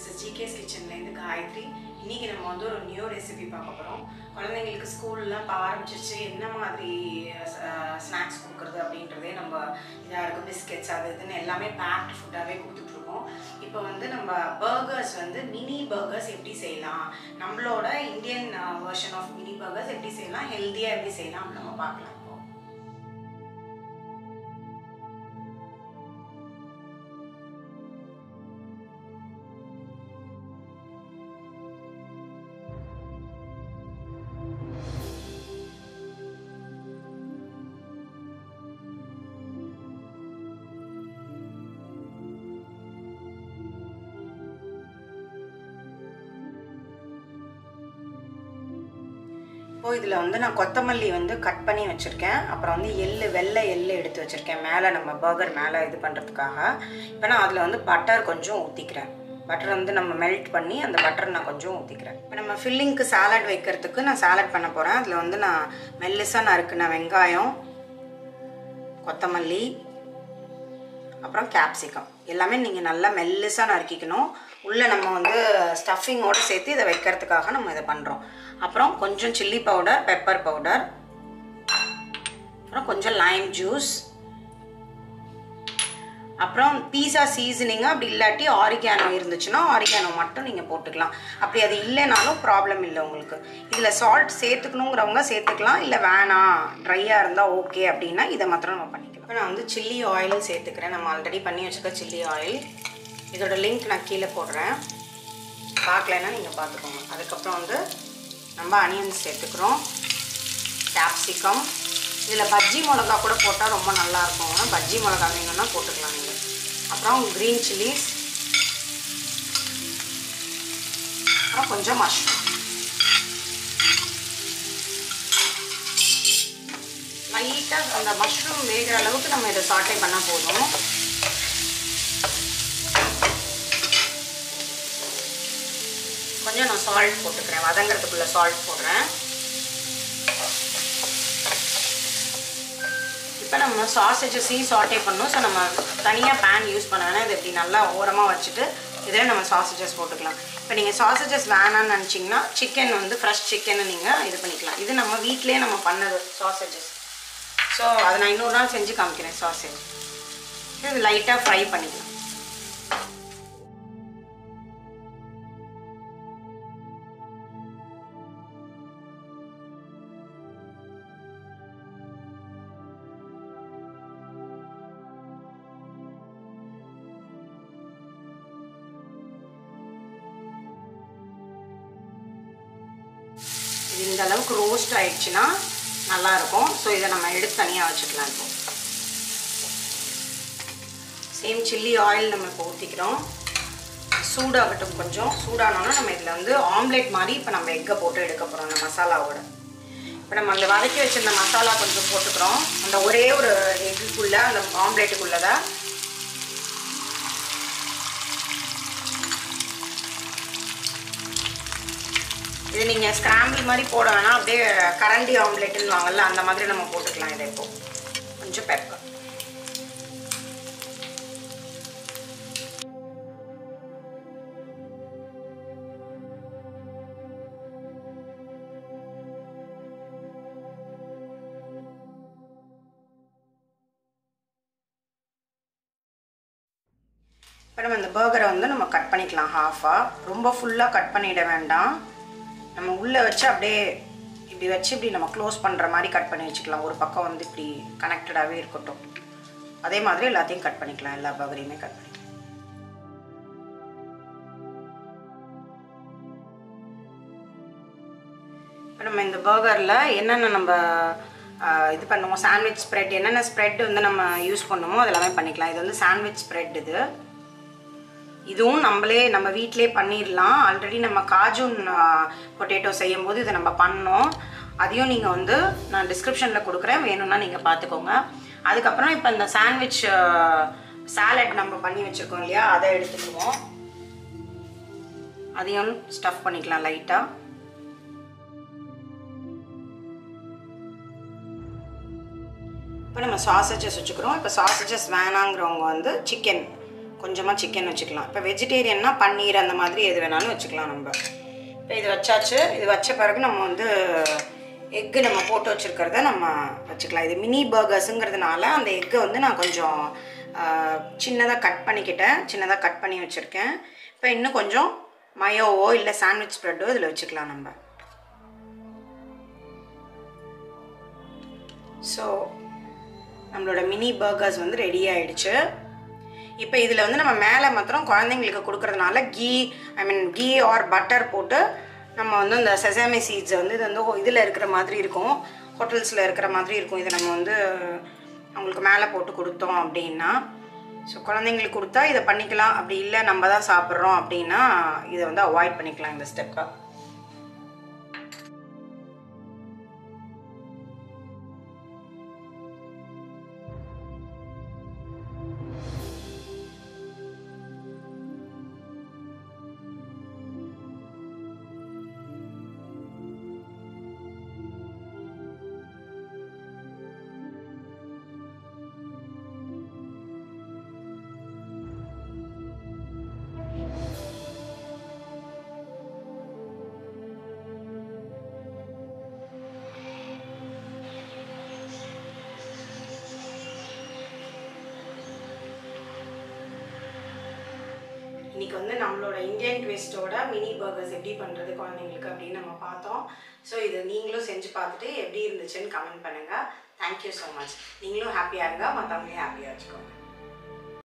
this is GK's கிச்சன்லேருந்து காயத்ரி இன்னைக்கு நம்ம வந்து ஒரு நியூ ரெசிபி பார்க்க போகிறோம் குழந்தைங்களுக்கு ஸ்கூல்லாம் இப்போ ஆரம்பிச்சிருச்சு என்ன மாதிரி ஸ்நாக்ஸ் கொடுக்குறது அப்படின்றதே நம்ம இதாக இருக்கும் பிஸ்கெட்ஸ் அது இதுன்னு எல்லாமே பேக்ட் ஃபுட்டாகவே கொடுத்துட்ருக்கோம் இப்போ வந்து நம்ம பர்கர்ஸ் வந்து மினி பர்கர்ஸ் எப்படி செய்யலாம் நம்மளோட Indian version of mini burgers எப்படி செய்யலாம் ஹெல்த்தியாக எப்படி செய்யலாம் நம்ம பார்க்கலாம் இப்போ இப்போ இதில் வந்து நான் கொத்தமல்லி வந்து கட் பண்ணி வச்சுருக்கேன் அப்புறம் வந்து எள்ளு வெள்ளை எள்ளு எடுத்து வச்சுருக்கேன் மேலே நம்ம பர்கர் மேலே இது பண்ணுறதுக்காக இப்போ நான் அதில் வந்து பட்டர் கொஞ்சம் ஊற்றிக்கிறேன் பட்டர் வந்து நம்ம மெல்ட் பண்ணி அந்த பட்டர் நான் கொஞ்சம் ஊற்றிக்கிறேன் இப்போ நம்ம ஃபில்லிங்க்கு சாலட் வைக்கிறதுக்கு நான் சாலட் பண்ண போகிறேன் அதில் வந்து நான் மெல்லிசாக நறுக்குன வெங்காயம் கொத்தமல்லி அப்புறம் கேப்சிகம் எல்லாமே நீங்கள் நல்லா மெல்லிசாக நறுக்கிக்கணும் உள்ளே நம்ம வந்து ஸ்டஃபிங்கோடு சேர்த்து இதை வைக்கிறதுக்காக நம்ம இதை பண்ணுறோம் அப்புறம் கொஞ்சம் சில்லி பவுடர் பெப்பர் பவுடர் அப்புறம் கொஞ்சம் லைம் ஜூஸ் அப்புறம் பீஸா சீசனிங் அப்படி இல்லாட்டி ஆரிகானோ இருந்துச்சுன்னா ஆரிகானோ மட்டும் நீங்கள் போட்டுக்கலாம் அப்படி அது இல்லைனாலும் ப்ராப்ளம் இல்லை உங்களுக்கு இதில் சால்ட் சேர்த்துக்கணுங்கிறவங்க சேர்த்துக்கலாம் இல்லை வேணாம் ட்ரையாக இருந்தால் ஓகே அப்படின்னா இதை மாத்திரம் நம்ம பண்ணிக்கலாம் இப்போ நான் வந்து சில்லி ஆயிலும் சேர்த்துக்கிறேன் நம்ம ஆல்ரெடி பண்ணி வச்சுருக்க சில்லி ஆயில் இதோட லிங்க் நான் கீழே போடுறேன் பார்க்கலன்னா நீங்கள் பார்த்துக்கோங்க அதுக்கப்புறம் வந்து நம்ம அனியன்ஸ் சேர்த்துக்கிறோம் கேப்சிகம் இதில் பஜ்ஜி மிளகா கூட போட்டால் ரொம்ப நல்லாயிருக்கும் பஜ்ஜி மிளகா வேணும்னா போட்டுக்கலாம் நீங்கள் அப்புறம் க்ரீன் சில்லிஸ் அப்புறம் கொஞ்சம் மஷ்ரூம் லைட்டாக அந்த மஷ்ரூம் வேகிற அளவுக்கு நம்ம இதை சாட்டை பண்ணால் போதும் கொஞ்சம் நான் சால்ட் போட்டுக்கிறேன் வதங்கிறதுக்குள்ள சால்ட் போடுறேன் இப்போ நம்ம சாசேஜஸையும் சாட்டே பண்ணணும் ஸோ நம்ம தனியாக பேன் யூஸ் பண்ண வேணால் இது இப்படி நல்லா ஓரமாக வச்சுட்டு இதில் நம்ம சாசேஜஸ் போட்டுக்கலாம் இப்போ நீங்கள் சாசேஜஸ் வேணான்னு நினச்சிங்கன்னா சிக்கன் வந்து ஃப்ரெஷ் சிக்கனை நீங்கள் இது பண்ணிக்கலாம் இது நம்ம வீட்டிலே நம்ம பண்ணது சாசேஜஸ் ஸோ அதை நான் இன்னொரு நாள் செஞ்சு காமிக்கிறேன் சாசேஜ் இது லைட்டாக ஃப்ரை பண்ணிக்கலாம் இது இந்த அளவுக்கு ரோஸ்ட் ஆயிடுச்சுன்னா நல்லாயிருக்கும் ஸோ இதை நம்ம எடுத்து தனியாக வச்சுக்கலாம் இப்போ சேம் சில்லி ஆயில் நம்ம இப்போ ஊற்றிக்கிறோம் சூடாகட்டும் கொஞ்சம் சூடானோன்னா நம்ம இதில் வந்து ஆம்லேட் மாதிரி இப்போ நம்ம எக்கை போட்டு எடுக்க போகிறோம் அந்த மசாலாவோட இப்போ நம்ம அந்த வதக்கி வச்சிருந்த மசாலா கொஞ்சம் போட்டுக்கிறோம் அந்த ஒரே ஒரு எக்குக்குள்ளே அந்த ஆம்லேட்டுக்குள்ளே தான் இது நீங்கள் ஸ்க்ராம்பிள் மாதிரி போட வேணாம் அப்படியே கரண்டி ஆம்லேட்டுன்னு வாங்கல அந்த மாதிரி நம்ம போட்டுக்கலாம் இதை இப்போ கொஞ்சம் பெப்பர் இப்போ நம்ம இந்த பர்கரை வந்து நம்ம கட் பண்ணிக்கலாம் ஹாஃபாக ரொம்ப ஃபுல்லாக கட் பண்ணிட வேண்டாம் நம்ம உள்ளே வச்சு அப்படியே இப்படி வச்சு இப்படி நம்ம க்ளோஸ் பண்ணுற மாதிரி கட் பண்ணி வச்சுக்கலாம் ஒரு பக்கம் வந்து இப்படி கனெக்டடாகவே இருக்கட்டும் அதே மாதிரி எல்லாத்தையும் கட் பண்ணிக்கலாம் எல்லா பர்கரையுமே கட் பண்ணிக்கலாம் இப்போ நம்ம இந்த பர்கரில் என்னென்ன நம்ம இது பண்ணுவோம் சாண்ட்விச் ஸ்ப்ரெட் என்னென்ன ஸ்ப்ரெட் வந்து நம்ம யூஸ் பண்ணுமோ அதெல்லாமே பண்ணிக்கலாம் இது வந்து சாண்ட்விச் ஸ்ப்ரெட் இது இதுவும் நம்மளே நம்ம வீட்டிலே பண்ணிடலாம் ஆல்ரெடி நம்ம காஜூன் பொட்டேட்டோ செய்யும் போது இதை நம்ம பண்ணோம் அதையும் நீங்கள் வந்து நான் டிஸ்கிரிப்ஷனில் கொடுக்குறேன் வேணும்னா நீங்கள் பார்த்துக்கோங்க அதுக்கப்புறம் இப்போ இந்த சாண்ட்விச் சாலட் நம்ம பண்ணி வச்சுருக்கோம் இல்லையா அதை எடுத்துக்குவோம் அதையும் ஸ்டஃப் பண்ணிக்கலாம் லைட்டாக இப்போ நம்ம சாசேஜஸ் வச்சுக்கிறோம் இப்போ சாசேஜஸ் வேணாங்கிறவங்க வந்து சிக்கன் கொஞ்சமாக சிக்கன் வச்சுக்கலாம் இப்போ வெஜிடேரியன்னா பன்னீர் அந்த மாதிரி எது வேணாலும் வச்சுக்கலாம் நம்ம இப்போ இது வச்சாச்சு இது வச்ச பிறகு நம்ம வந்து எக்கு நம்ம போட்டு வச்சுருக்கிறத நம்ம வச்சுக்கலாம் இது மினி பர்கர்ஸுங்கிறதுனால அந்த எக்கை வந்து நான் கொஞ்சம் சின்னதாக கட் பண்ணிக்கிட்டேன் சின்னதாக கட் பண்ணி வச்சுருக்கேன் இப்போ இன்னும் கொஞ்சம் மயோவோ இல்லை சாண்ட்விச் ப்ரெட்டோ இதில் வச்சுக்கலாம் நம்ம ஸோ நம்மளோட மினி பர்கர்ஸ் வந்து ரெடி ஆயிடுச்சு இப்போ இதில் வந்து நம்ம மேலே மாத்திரம் குழந்தைங்களுக்கு கொடுக்கறதுனால ghee I mean ghee or butter போட்டு நம்ம வந்து அந்த செசாமி சீட்ஸை வந்து இது வந்து இதில் இருக்கிற மாதிரி இருக்கும் ஹோட்டல்ஸில் இருக்கிற மாதிரி இருக்கும் இதை நம்ம வந்து அவங்களுக்கு மேலே போட்டு கொடுத்தோம் அப்படின்னா ஸோ குழந்தைங்களுக்கு கொடுத்தா இதை பண்ணிக்கலாம் அப்படி இல்லை நம்ம தான் சாப்பிட்றோம் அப்படின்னா இதை வந்து அவாய்ட் பண்ணிக்கலாம் இந்த ஸ்டெப்பை இன்னைக்கு வந்து நம்மளோட இந்தியன் ட்விஸ்டோட மினி பர்கர்ஸ் எப்படி பண்ணுறது குழந்தைங்களுக்கு அப்படின்னு நம்ம பார்த்தோம் ஸோ இதை நீங்களும் செஞ்சு பார்த்துட்டு எப்படி இருந்துச்சுன்னு கமெண்ட் பண்ணுங்கள் தேங்க்யூ ஸோ மச் நீங்களும் ஹாப்பியாக இருங்க மற்றவங்களையும் ஹாப்பியாக வச்சுக்கோங்க